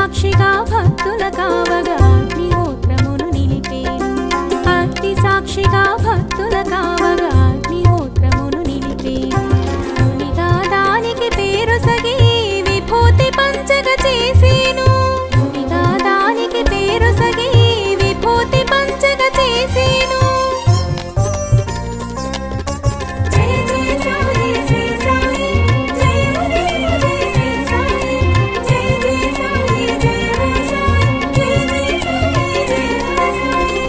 సాక్షిగా భక్తుల కావగా అగ్నిహోత్రమును నిలిపేను అగ్ని సాక్షిగా భక్తుల కావగా అగ్నిహోత్రమును నిలిపేను మునిగా దానికి పేరు సగి విభూతి పంచగ చేసేను మునిగా దానికి పేరు సగి విభూతి పంచగ చేసేను జయ జయ సాయి శ్రీ సాయి జయ జయ జయ శ్రీ సాయి జయ జయ సాయి జయ సాయి జయ జయ సాయి జయ సాయి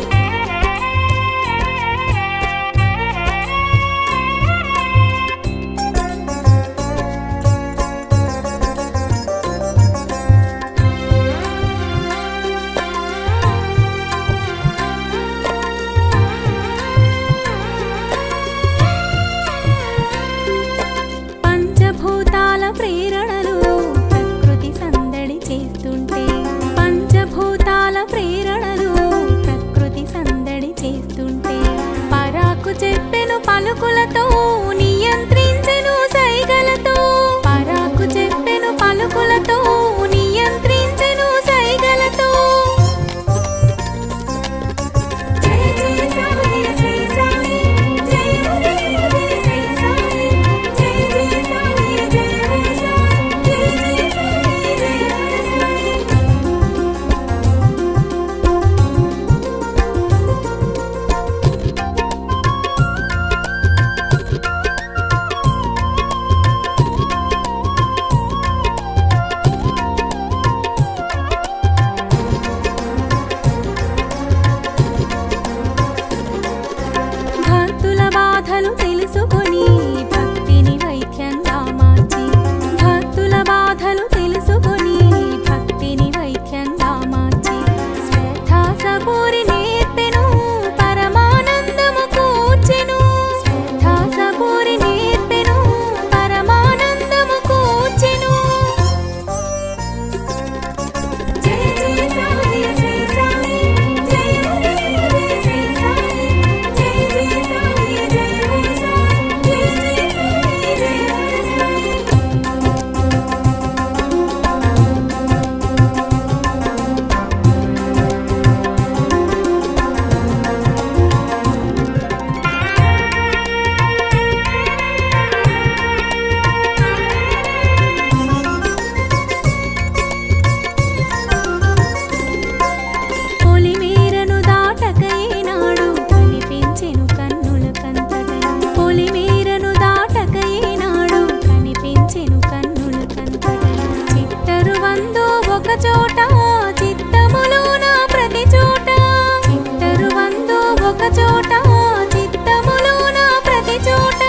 పంచభూతాల ప్రేరణలు ప్రకృతి సందడి చేస్తుంటే పంచభూతాల ప్రేరణలు ప్రకృతి సందడి చేస్తుంటే పరాకు చెప్పెను పలుకులతో నియంత్రించెను సైగలతో పరాకు చెప్పెను పలుకులతో నియంత్రించెను సైగలతో జయ జయ సాయి శ్రీ సాయి జయ జయ జయ శ్రీ సాయి జయ జయ సాయి జయ సాయి జయ జయ సాయి జయ సాయి భక్తుల బాధలు తెలుసుకొని భక్తిని వైద్యంగా మార్చి భక్తుల బాధలు తెలుసుకొని భక్తిని వైద్యంగా మార్చి శ్రద్ధ సబూరి నేర్పెను పరమానందము కూర్చెను శ్రద్ధ సబూరి నేర్పెను పరమానందము కూర్చెను జయ జయ సాయి శ్రీ సాయి జయ జయ జయ శ్రీ సాయి జయ జయ సాయి జయ సాయి జయ జయ సాయి జయ సాయి పొలిమేరను దాటక ఏనాడు కనిపించెను కన్నుల కంతటను పొలిమేరను దాటక ఏనాడు కనిపించెను కన్నుల కంతటను చిట్టరు వందో ఒక చోట చిత్తములోన ప్రతి చోట చిట్టరు వందో ఒక చోట చిత్తములోన ప్రతి చోట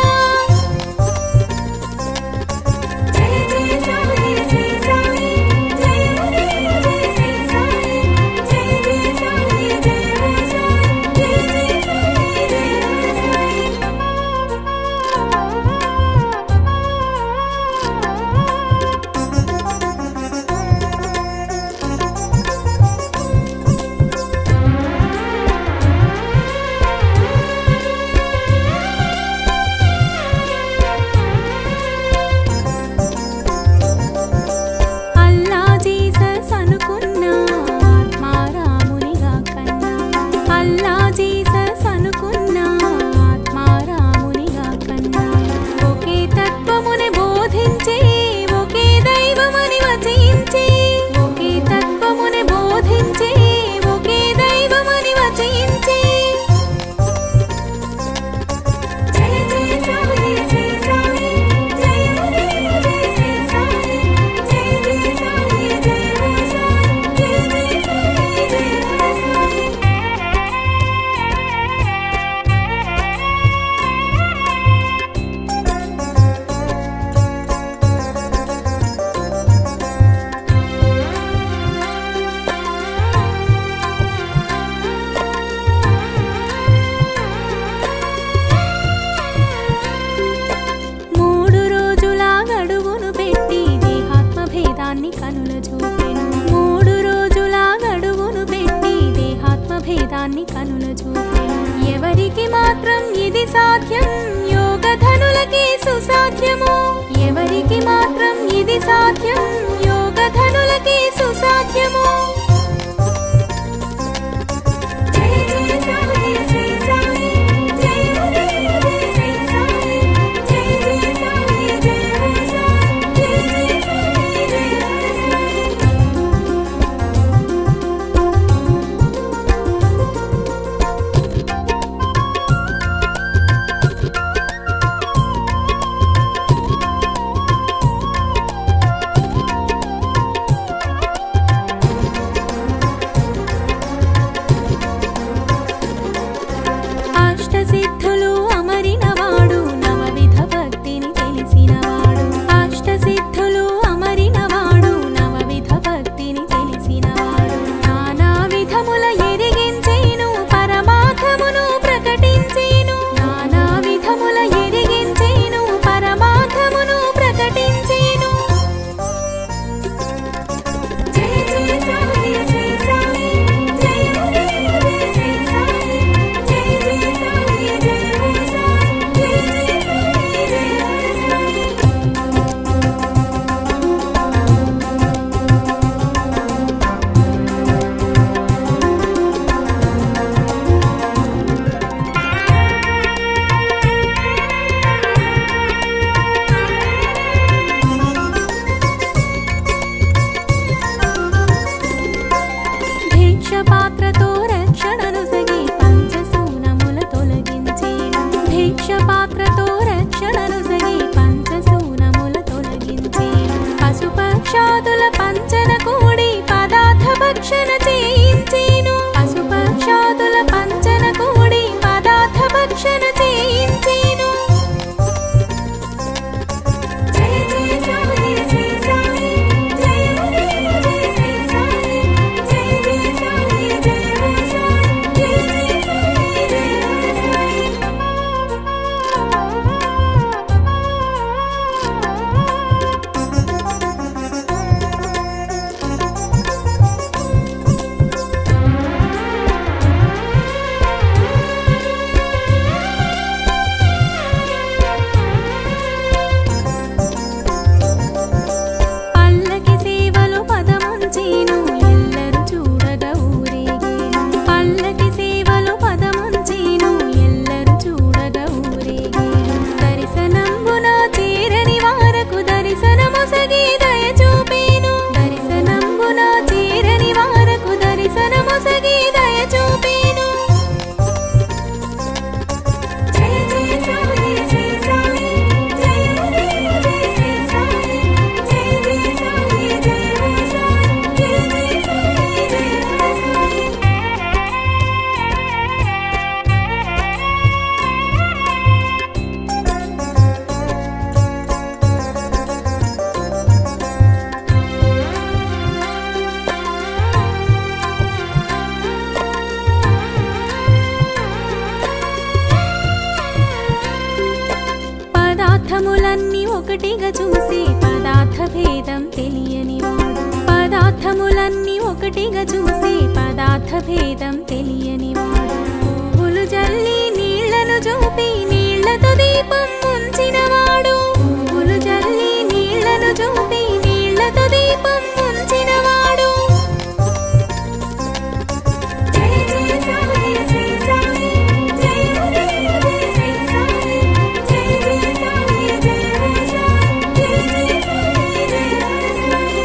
జయ జయ సాయి శ్రీ సాయి జయ జయ జయ శ్రీ సాయి జయ జయ సాయి జయ సాయి జయ జయ సాయి జయ సాయి అల్లా జీసస్ అనుకున్న ఆత్మారామునిగా కన్నా అల్లా జీసస్ అనుకున్న ఆత్మారామునిగా కన్నా ఒకే తత్వముని బోధించే ఒకే దైవమని వచించే ఒకే తత్వముని బోధించే ఒకే దైవమని వచించే జయ జయ సాయి శ్రీ సాయి జయ జయ జయ శ్రీ సాయి జయ జయ సాయి జయ సాయి జయ జయ సాయి జయ సాయి మూడు రోజుల గడువును పెట్టి దేహాత్మ భేదాన్ని కనుల చూపెను మూడు రోజుల గడువును పెట్టి దేహాత్మ భేదాన్ని కనుల చూపెను ఎవరికి మాత్రం ఇది సాధ్యం యోగ ధనులకి సుసాధ్యము ఎవరికి మాత్రం ఇది సాధ్యం యోగ ధనులకి సుసాధ్యం భక్షణ చేయించేను పశుపక్షాదుల పంచన కూడి పదార్థ భక్షణ చేయించేను జయ జయ సాయి శ్రీ సాయి జయ జయ జయ శ్రీ సాయి జయ జయ సాయి జయ సాయి జయ జయ సాయి జయ సాయి పల్లకి సేవలు పదముంచేను ఎల్లరు చూడగా ఊరేగేను పల్లకి సేవలు పదముంచేను ఎల్లరు చూడగా ఊరేగేను దర్శనంబున చేరని వారకు దర్శనమొసగి దయ చూపేను దర్శనంబున చేరని వారకు దర్శనమొసగి దయ చూపేను జయ జయ సాయి శ్రీ సాయి జయ జయ జయ శ్రీ సాయి జయ జయ సాయి జయ సాయి జయ జయ సాయి జయ సాయి పదార్థములన్నీ ఒకటిగా చూసి పదార్థ భేదం తెలియని వాడు పదార్థములన్నీ ఒకటిగా చూసి పదార్థ భేదం తెలియని వాడు పువ్వులు జల్లి నీళ్లను చూపి నీళ్లతో దీపం ఉంచిన వాడు పువ్వులు జల్లి నీళ్లను చూపి నీళ్లతో దీపం ఉంచిన వాడు జయ జయ సాయి శ్రీ సాయి జయ జయ జయ శ్రీ సాయి జయ జయ సాయి జయ సాయి జయ జయ సాయి జయ సాయి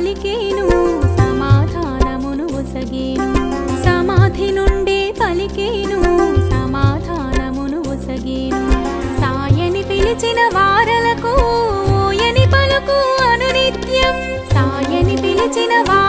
పలికేను సమాధానమును ఒసగేను సమాధి నుండే పలికేను సమాధానమును ఒసగేను సాయని పిలిచిన వారలకు ఓయని పలుకు అనునిత్యం సాయని పిలిచిన వారలకు